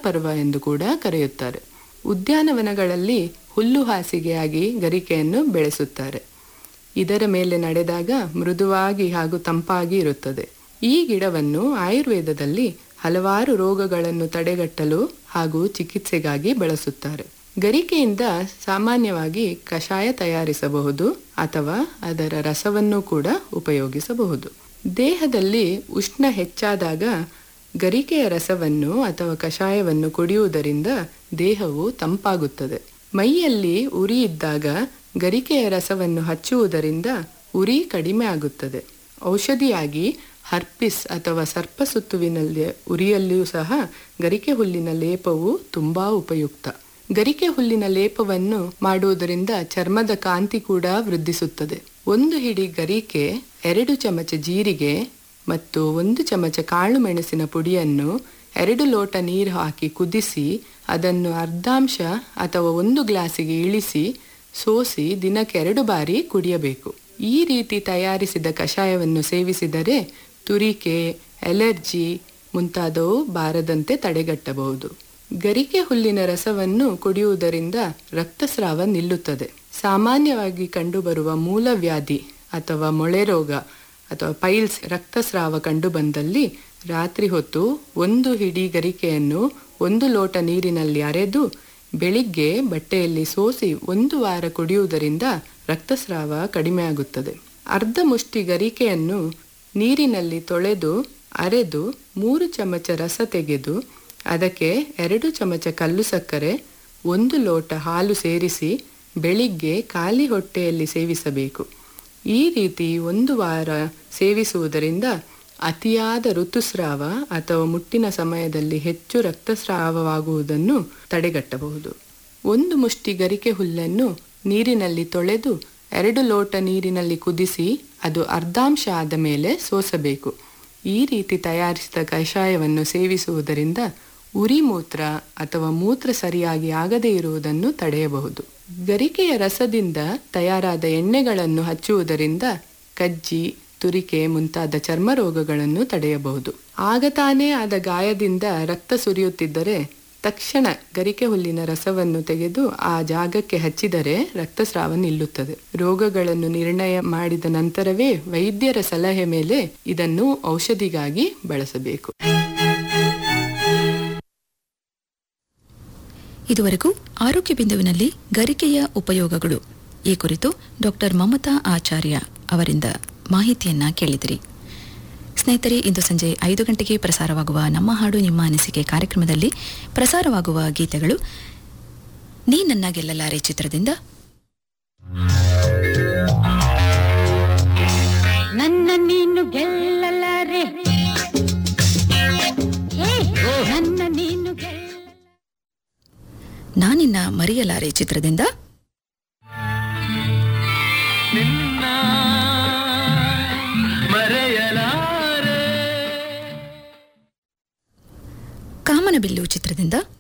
ಪರ್ವ ಎಂದು ಕೂಡ ಕರೆಯುತ್ತಾರೆ ಉದ್ಯಾನವನಗಳಲ್ಲಿ ಹುಲ್ಲು ಹಾಸಿಗೆಯಾಗಿ ಗರಿಕೆಯನ್ನು ಬೆಳೆಸುತ್ತಾರೆ ಇದರ ಮೇಲೆ ನಡೆದಾಗ ಮೃದುವಾಗಿ ಹಾಗೂ ತಂಪಾಗಿ ಇರುತ್ತದೆ ಈ ಗಿಡವನ್ನು ಆಯುರ್ವೇದದಲ್ಲಿ ಹಲವಾರು ರೋಗಗಳನ್ನು ತಡೆಗಟ್ಟಲು ಹಾಗೂ ಚಿಕಿತ್ಸೆಗಾಗಿ ಬಳಸುತ್ತಾರೆ ಗರಿಕೆಯಿಂದ ಸಾಮಾನ್ಯವಾಗಿ ಕಷಾಯ ತಯಾರಿಸಬಹುದು ಅಥವಾ ಅದರ ರಸವನ್ನು ಕೂಡ ಉಪಯೋಗಿಸಬಹುದು ದೇಹದಲ್ಲಿ ಉಷ್ಣ ಹೆಚ್ಚಾದಾಗ ಗರಿಕೆಯ ರಸವನ್ನು ಅಥವಾ ಕಷಾಯವನ್ನು ಕುಡಿಯುವುದರಿಂದ ದೇಹವು ತಂಪಾಗುತ್ತದೆ ಮೈಯಲ್ಲಿ ಉರಿ ಇದ್ದಾಗ ಗರಿಕೆಯ ರಸವನ್ನು ಹಚ್ಚುವುದರಿಂದ ಉರಿ ಕಡಿಮೆ ಆಗುತ್ತದೆ ಔಷಧಿಯಾಗಿ ಹರ್ಪಿಸ್ ಅಥವಾ ಸರ್ಪಸುತ್ತುವಿನಲ್ಲಿ ಉರಿಯಲ್ಲಿಯೂ ಸಹ ಗರಿಕೆ ಹುಲ್ಲಿನ ಲೇಪವು ತುಂಬಾ ಉಪಯುಕ್ತ ಗರಿಕೆ ಹುಲ್ಲಿನ ಲೇಪವನ್ನು ಮಾಡುವುದರಿಂದ ಚರ್ಮದ ಕಾಂತಿ ಕೂಡ ವೃದ್ಧಿಸುತ್ತದೆ ಒಂದು ಹಿಡಿ ಗರಿಕೆ ಎರಡು ಚಮಚ ಜೀರಿಗೆ ಮತ್ತು ಒಂದು ಚಮಚ ಕಾಳು ಮೆಣಸಿನ ಪುಡಿಯನ್ನು ಎರಡು ಲೋಟ ನೀರು ಹಾಕಿ ಕುದಿಸಿ ಅದನ್ನು ಅರ್ಧಾಂಶ ಅಥವಾ ಒಂದು ಗ್ಲಾಸಿಗೆ ಇಳಿಸಿ ಸೋಸಿ ದಿನಕ್ಕೆ ಎರಡು ಬಾರಿ ಕುಡಿಯಬೇಕು ಈ ರೀತಿ ತಯಾರಿಸಿದ ಕಷಾಯವನ್ನು ಸೇವಿಸಿದರೆ ತುರಿಕೆ ಎಲರ್ಜಿ ಮುಂತಾದವು ಬಾರದಂತೆ ತಡೆಗಟ್ಟಬಹುದು ಗರಿಕೆ ಹುಲ್ಲಿನ ರಸವನ್ನು ಕುಡಿಯುವುದರಿಂದ ರಕ್ತಸ್ರಾವ ನಿಲ್ಲುತ್ತದೆ ಸಾಮಾನ್ಯವಾಗಿ ಕಂಡುಬರುವ ಮೂಲವ್ಯಾಧಿ ಅಥವಾ ಮೊಳೆ ರೋಗ ಅಥವಾ ಪೈಲ್ಸ್ ರಕ್ತಸ್ರಾವ ಕಂಡುಬಂದಲ್ಲಿ ರಾತ್ರಿ ಹೊತ್ತು ಒಂದು ಹಿಡಿ ಗರಿಕೆಯನ್ನು ಒಂದು ಲೋಟ ನೀರಿನಲ್ಲಿ ಅರೆದು ಬೆಳಿಗ್ಗೆ ಬಟ್ಟೆಯಲ್ಲಿ ಸೋಸಿ ಒಂದು ವಾರ ಕುಡಿಯುವುದರಿಂದ ರಕ್ತಸ್ರಾವ ಕಡಿಮೆಯಾಗುತ್ತದೆ ಅರ್ಧ ಮುಷ್ಟಿ ಗರಿಕೆಯನ್ನು ನೀರಿನಲ್ಲಿ ತೊಳೆದು ಅರೆದು ಮೂರು ಚಮಚ ರಸ ತೆಗೆದು ಅದಕ್ಕೆ ಎರಡು ಚಮಚ ಕಲ್ಲು ಸಕ್ಕರೆ ಒಂದು ಲೋಟ ಹಾಲು ಸೇರಿಸಿ ಬೆಳಿಗ್ಗೆ ಖಾಲಿ ಹೊಟ್ಟೆಯಲ್ಲಿ ಸೇವಿಸಬೇಕು ಈ ರೀತಿ ಒಂದು ವಾರ ಸೇವಿಸುವುದರಿಂದ ಅತಿಯಾದ ಋತುಸ್ರಾವ ಅಥವಾ ಮುಟ್ಟಿನ ಸಮಯದಲ್ಲಿ ಹೆಚ್ಚು ರಕ್ತಸ್ರಾವವಾಗುವುದನ್ನು ತಡೆಗಟ್ಟಬಹುದು ಒಂದು ಮುಷ್ಟಿ ಗರಿಕೆ ಹುಲ್ಲನ್ನು ನೀರಿನಲ್ಲಿ ತೊಳೆದು ಎರಡು ಲೋಟ ನೀರಿನಲ್ಲಿ ಕುದಿಸಿ ಅದು ಅರ್ಧಾಂಶ ಆದ ಮೇಲೆ ಸೋಸಬೇಕು ಈ ರೀತಿ ತಯಾರಿಸಿದ ಕಷಾಯವನ್ನು ಸೇವಿಸುವುದರಿಂದ ಉರಿ ಮೂತ್ರ ಅಥವಾ ಮೂತ್ರ ಸರಿಯಾಗಿ ಆಗದೇ ಇರುವುದನ್ನು ತಡೆಯಬಹುದು ಗರಿಕೆಯ ರಸದಿಂದ ತಯಾರಾದ ಎಣ್ಣೆಗಳನ್ನು ಹಚ್ಚುವುದರಿಂದ ಕಜ್ಜಿ ತುರಿಕೆ ಮುಂತಾದ ಚರ್ಮ ರೋಗಗಳನ್ನು ತಡೆಯಬಹುದು ಆಗ ತಾನೇ ಆದ ಗಾಯದಿಂದ ರಕ್ತ ಸುರಿಯುತ್ತಿದ್ದರೆ ತಕ್ಷಣ ಗರಿಕೆ ಹುಲ್ಲಿನ ರಸವನ್ನು ತೆಗೆದು ಆ ಜಾಗಕ್ಕೆ ಹಚ್ಚಿದರೆ ರಕ್ತಸ್ರಾವ ನಿಲ್ಲುತ್ತದೆ ರೋಗಗಳನ್ನು ನಿರ್ಣಯ ಮಾಡಿದ ನಂತರವೇ ವೈದ್ಯರ ಸಲಹೆ ಮೇಲೆ ಇದನ್ನು ಔಷಧಿಗಾಗಿ ಬಳಸಬೇಕು ಇದುವರೆಗೂ ಆರೋಗ್ಯ ಬಿಂದುವಿನಲ್ಲಿ ಗರಿಕೆಯ ಉಪಯೋಗಗಳು ಈ ಕುರಿತು ಡಾಕ್ಟರ್ ಮಮತಾ ಆಚಾರ್ಯ ಅವರಿಂದ ಮಾಹಿತಿಯನ್ನ ಕೇಳಿದಿರಿ ಸ್ನೇಹಿತರೆ ಇಂದು ಸಂಜೆ ಐದು ಗಂಟೆಗೆ ಪ್ರಸಾರವಾಗುವ ನಮ್ಮ ಹಾಡು ನಿಮ್ಮ ಅನಿಸಿಕೆ ಕಾರ್ಯಕ್ರಮದಲ್ಲಿ ಪ್ರಸಾರವಾಗುವ ಗೀತೆಗಳು ನೀ ನನ್ನ ಗೆಲ್ಲಲಾರೆ ಚಿತ್ರದಿಂದ ನನ್ನ ನೀನು ಗೆಲ್ಲಲಾರೆ ಹೇ, ನನ್ನ ನೀನು ಗೆಲ್ಲ ನಾನಿನ್ನ ಮರೆಯಲಾರೆ ಚಿತ್ರದಿಂದ ನಿನ್ನ ಮರೆಯಲಾರೆ ಕಾಮನಬಿಲ್ಲು ಚಿತ್ರದಿಂದ